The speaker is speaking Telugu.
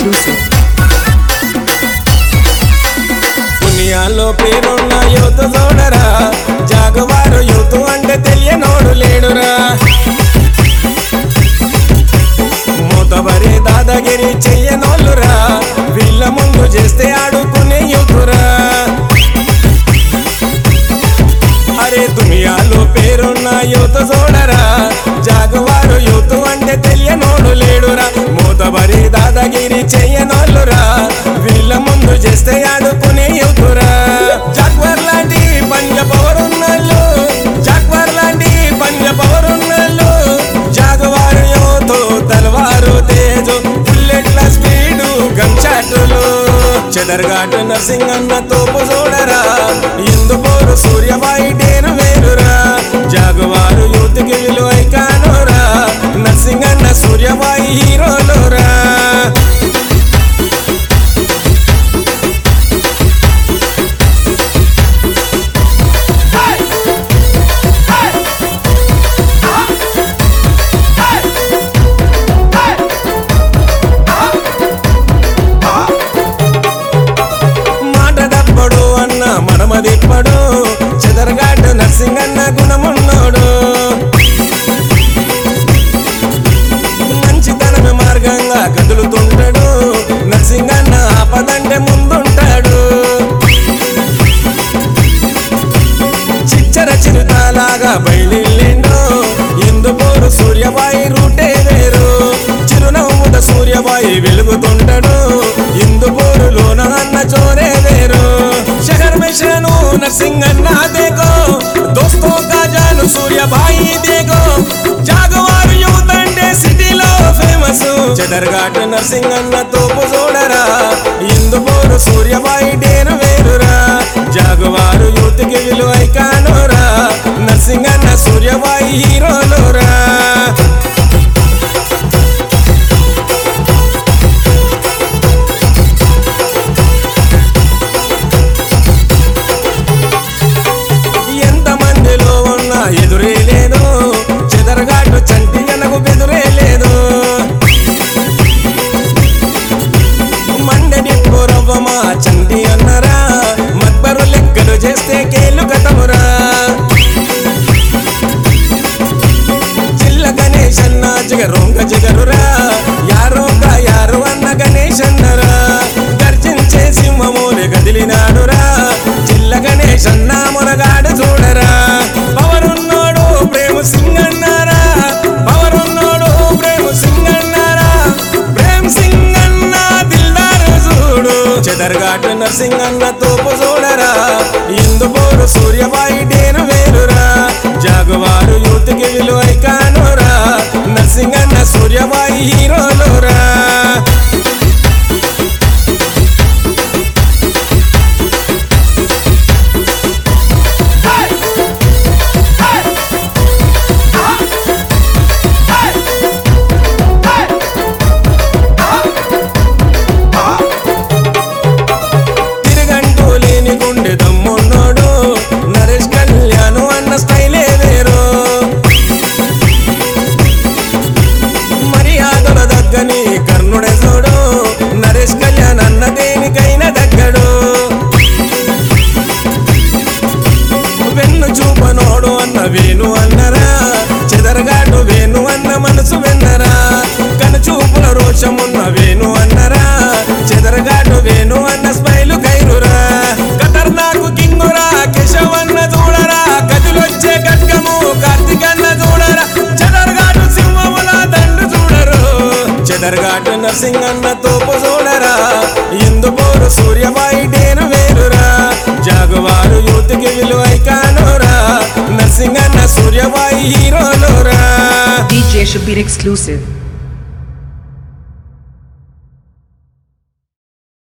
exclusive. దునియాలో పేరున్న యువత చూడరా జాగవారు యువత అంటే తెలియనోడు లేడురా మూతబరి దాదాగిరి చెయ్యనోళ్ళురా వీళ్ళ ముందు చేస్తే ఆడుకునే యువతురా అరే దునియాలో పేరున్న యువత చూడరా జాగవారు యువత అంటే తెలియనోడు లేడురా మూతబరి దాదాగిరి చెయ్యనోళ్ళురా వీళ్ళ ముందు చేస్తే ఆడుకునే యువతురా జాగ్వర్ లాంటి పంజ పవరున్నోళ్ళు జాగ్వర్ లాంటి పంజ పవరున్నోళ్ళు జాగవారు యువతో తలవారు తేజు బుల్లెట్ల స్పీడు గంచాటులు చెదర్గాటు నర్సింగ్ అన్న తోపు చూడరా ఇందుపోరు సూర్యబాయి డేరు వేరురా జాగవారు యూత్కి విలువ కానురా నర్సింగ్ అన్న సూర్యబాయి హీరోలురా మాట తప్పడు అన్న మనమదిప్పడు చెదరగాడు నర్సింగ్ అన్న గుణమున్నోడు మంచితనమే మార్గంగా కదులుతుంటాడు నర్సింగ్ అన్న ఆపదంటే ముందుంటాడు చిచ్చర చిరుతాలాగా బయలుండు ఇందుపోరు సూర్యబాయి రూటే వేరు చిరునవ్వుత సూర్యబాయి వెలుగుతుంటాడు ఇందుపోరులోన అన్న చోరే వేరు శహర్ మిశ్రను నర్సింగ్ అన్న దేగో దోస్తో కాజాను సూర్యబాయి దేగో జాగవారు యూత్ అంటే సిటీలో ఫేమస్ చెదర్ఘాట్ నర్సింగ్ అన్న తోపు చూడరా ఇందుపోరు సూర్యబాయి డేరు వేరురా జాగవారు యూత్కి విలువ కానురా నర్సింగ్ అన్న సూర్యబాయి హీరోలురా ఎంత మందిలో ఉన్నా ఎదురే లేదు చెదరగాటు చంటి అనకు బెదురే లేదు మండని పూర్వమా చంటి అన్నరా మక్బరు లెక్కలు చేస్తే కేలు కథమురా జిల్ల గణేష్ అన్న జిగరొంగ జిగరురా యారోగా యారు అన్న గణేష్ అన్నరా గర్జించే సింహమూలి కదిలినాడురా జిల్ల గణేష్ అన్న మునగాడు చూడరా పవరున్నోడు ప్రేమ సింగ్ అన్నారా పవరున్నోడు ప్రేమ సింగ్ అన్నారా ప్రేమ్ సింగ్ అన్న దిల్దారు చూడు చెదర్గాటు నర్సింగ్ అన్న తోపు చూడరా ఇందుపోరు సూర్యబాయి డేరు వేరురా జాగవారు యూత్కి విలువ కానురా నర్సింగ్ అన్న సూర్యబాయి హీరోలురా తిరగంటూ లేని గుండె దమ్మున్నోడు నరేష్ కళ్యాణ్ అన్న స్టైలే వేరు మర్యాదల దగ్గని కర్ణుడే చూడు నరేష్ కళ్యాణ్ అన్న దేనికైనా దగ్గడు వెన్ను చూపనోడు అన్న వేణు అన్నరా చెదరగాడు వేణు అన్న మనసు వెన్నరా కనుచూపుల రోషమున్న వేణు అన్నరా చెదరగాడు వేణు అన్న స్మైలు కైరురా ఖతర్నాకు కింగురా కేశవన్న చూడరా గదిలొచ్చే గడ్గము కార్తిక్ అన్న చూడరా చెదరగాడు సింహముల దండు చూడరు చెదరగాడు నర్సింగ్ అన్న తోపు చూడరా ఇందుపోరు సూర్యబాయి డేరు వేరురా జాగవారు యూత్కి విలువ కానురా నర్సింగ్ అన్న సూర్యబాయి హీరోలురా DJ Shabir exclusive.